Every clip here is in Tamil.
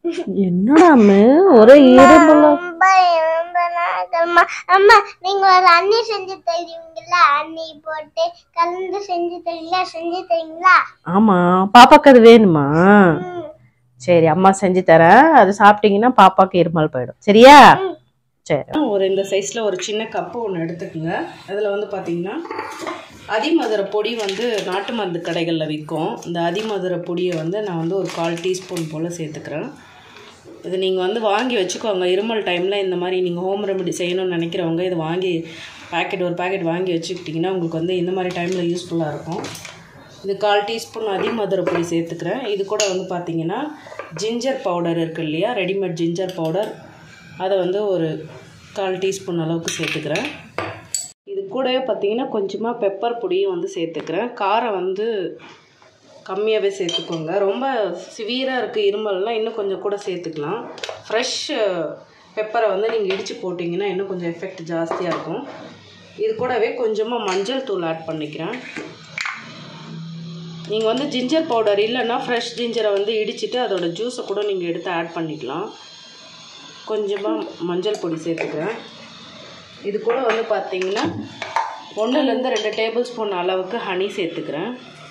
என்னடா அம்மு ஒரே இரும்புல ரொம்ப ரொம்ப நாகம்மா அம்மா நீங்க ஒரு அண்ணி செஞ்சு தருவீங்களா அண்ணி போட்டு கலந்து செஞ்சு தருவீங்களா செஞ்சு தருவீங்களா ஆமா பாப்பாக்கு அது வேணுமா ம். சரி அம்மா செஞ்சு தரேன் அது சாப்பிட்டீங்கன்னா பாப்பாக்கு இருமல் போயிடும் சரியா சரி ஒரு இந்த சைஸில் ஒரு சின்ன கப்பு ஒன்று எடுத்துக்கோங்க அதில் வந்து பார்த்தீங்கன்னா அதிமதுரை பொடி வந்து நாட்டு மருந்து கடைகளில் விற்கும் இந்த அதிமதுரை பொடியை வந்து நான் வந்து ஒரு கால் டீஸ்பூன் போல் சேர்த்துக்கிறேன் இது நீங்கள் வந்து வாங்கி வச்சுக்கோங்க இருமல் டைமில் இந்த மாதிரி நீங்கள் ஹோம் ரெமெடி செய்யணும்னு நினைக்கிறவங்க இது வாங்கி பாக்கெட் ஒரு பாக்கெட் வாங்கி வச்சுக்கிட்டிங்கன்னா உங்களுக்கு வந்து இந்த மாதிரி டைமில் யூஸ்ஃபுல்லாக இருக்கும் இது கால் டீஸ்பூன் அதிமதுரை பொடி சேர்த்துக்கிறேன் இது கூட வந்து பார்த்தீங்கன்னா ஜிஞ்சர் பவுடர் இருக்குது இல்லையா ரெடிமேட் ஜிஞ்சர் பவுடர் அதை வந்து ஒரு கால் டீஸ்பூன் அளவுக்கு சேர்த்துக்கிறேன் இது கூடவே பார்த்தீங்கன்னா கொஞ்சமாக பெப்பர் பொடியும் வந்து சேர்த்துக்கிறேன் காரம் வந்து கம்மியாகவே சேர்த்துக்கோங்க ரொம்ப சிவியராக இருக்குது இருமல்னால் இன்னும் கொஞ்சம் கூட சேர்த்துக்கலாம் ஃப்ரெஷ் பெப்பரை வந்து நீங்கள் இடித்து போட்டிங்கன்னா இன்னும் கொஞ்சம் எஃபெக்ட் ஜாஸ்தியாக இருக்கும் இது கூடவே கொஞ்சமாக மஞ்சள் தூள் ஆட் பண்ணிக்கிறேன் நீங்கள் வந்து ஜிஞ்சர் பவுடர் இல்லைன்னா ஃப்ரெஷ் ஜிஞ்சரை வந்து இடிச்சிட்டு அதோட ஜூஸை கூட நீங்கள் எடுத்து ஆட் பண்ணிக்கலாம் கொஞ்சமாக மஞ்சள் பொடி சேர்த்துக்கிறேன் இது கூட வந்து பார்த்தீங்கன்னா ஒன்றுலேருந்து ரெண்டு டேபிள் ஸ்பூன் அளவுக்கு ஹனி சேர்த்துக்கிறேன்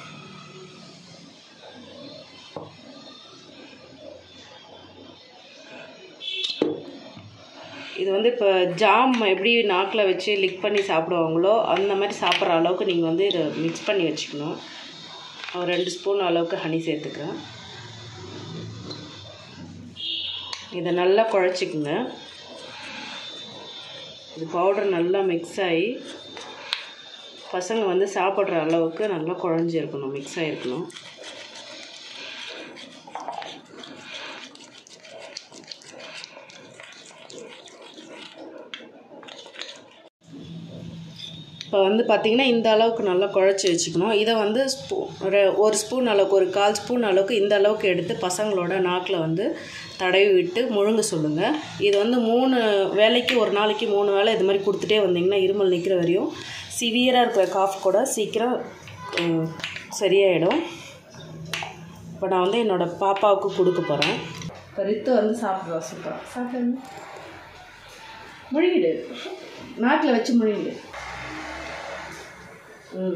இது வந்து இப்போ ஜாம் எப்படி நாக்கில் வச்சு லிக் பண்ணி சாப்பிடுவாங்களோ அந்த மாதிரி சாப்பிட்ற அளவுக்கு நீங்கள் வந்து இதை மிக்ஸ் பண்ணி வச்சுக்கணும் ஒரு ரெண்டு ஸ்பூன் அளவுக்கு ஹனி சேர்த்துக்கிறேன் இதை நல்லா குழச்சிக்குங்க இது பவுடர் நல்லா மிக்ஸ் ஆகி பசங்க வந்து சாப்பிட்ற அளவுக்கு நல்லா குழஞ்சி இருக்கணும் மிக்ஸ் ஆகிருக்கணும் இப்போ வந்து பார்த்திங்கன்னா இந்த அளவுக்கு நல்லா குழச்சி வச்சுக்கணும் இதை வந்து ஸ்பூ ரெ- ஒரு ஸ்பூன் அளவுக்கு ஒரு கால் ஸ்பூன் அளவுக்கு இந்த அளவுக்கு எடுத்து பசங்களோட நாக்கில் வந்து தடவி விட்டு முழுங்க சொல்லுங்கள் இது வந்து மூணு வேலைக்கு ஒரு நாளைக்கு மூணு வேளை இது மாதிரி கொடுத்துட்டே வந்தீங்கன்னா இருமல் நிற்கிற வரையும் சிவியராக இருக்கிற காஃப் கூட சீக்கிரம் ம், சரியாயிடும் இப்போ நான் வந்து என்னோடய பாப்பாவுக்கு கொடுக்க போகிறேன் இப்போ ரித்து வந்து சாப்பிடுவா சூப்பராக சாப்பிடுங்க முழுகிடு நாக்கில் வச்சு முழுகிடு ம்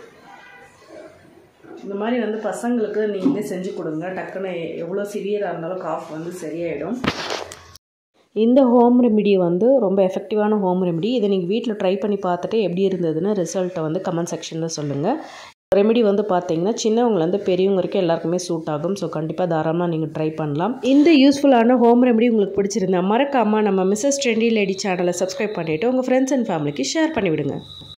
இந்த மாதிரி வந்து பசங்களுக்கு நீங்களே செஞ்சு கொடுங்க டக்குன்னு எவ்வளோ சிவியராக இருந்தாலும் காஃப் வந்து சரியாயிடும் இந்த ஹோம் ரெமிடி வந்து ரொம்ப எஃபெக்டிவான ஹோம் ரெமிடி இதை நீங்கள் வீட்டில் ட்ரை பண்ணி பார்த்துட்டு எப்படி இருந்ததுன்னு ரிசல்ட்டை வந்து கமெண்ட் செக்ஷனில் சொல்லுங்கள் ரெமெடி வந்து பார்த்தீங்கன்னா சின்னவங்கலேருந்து பெரியவங்க வரைக்கும் எல்லாருக்குமே சூட் ஆகும் ஸோ கண்டிப்பாக தாராளமாக நீங்கள் ட்ரை பண்ணலாம் இந்த யூஸ்ஃபுல்லான ஹோம் ரெமெடி உங்களுக்கு பிடிச்சிருந்தா மறக்காமல் நம்ம மிஸ்ஸஸ் ட்ரெண்டி லேடி சேனலை சப்ஸ்கிரைப் பண்ணிவிட்டு உங்கள் ஃப்ரெண்ட்ஸ் அண்ட் ஃபேமிலிக்கு ஷேர் பண்ணிவிடுங்க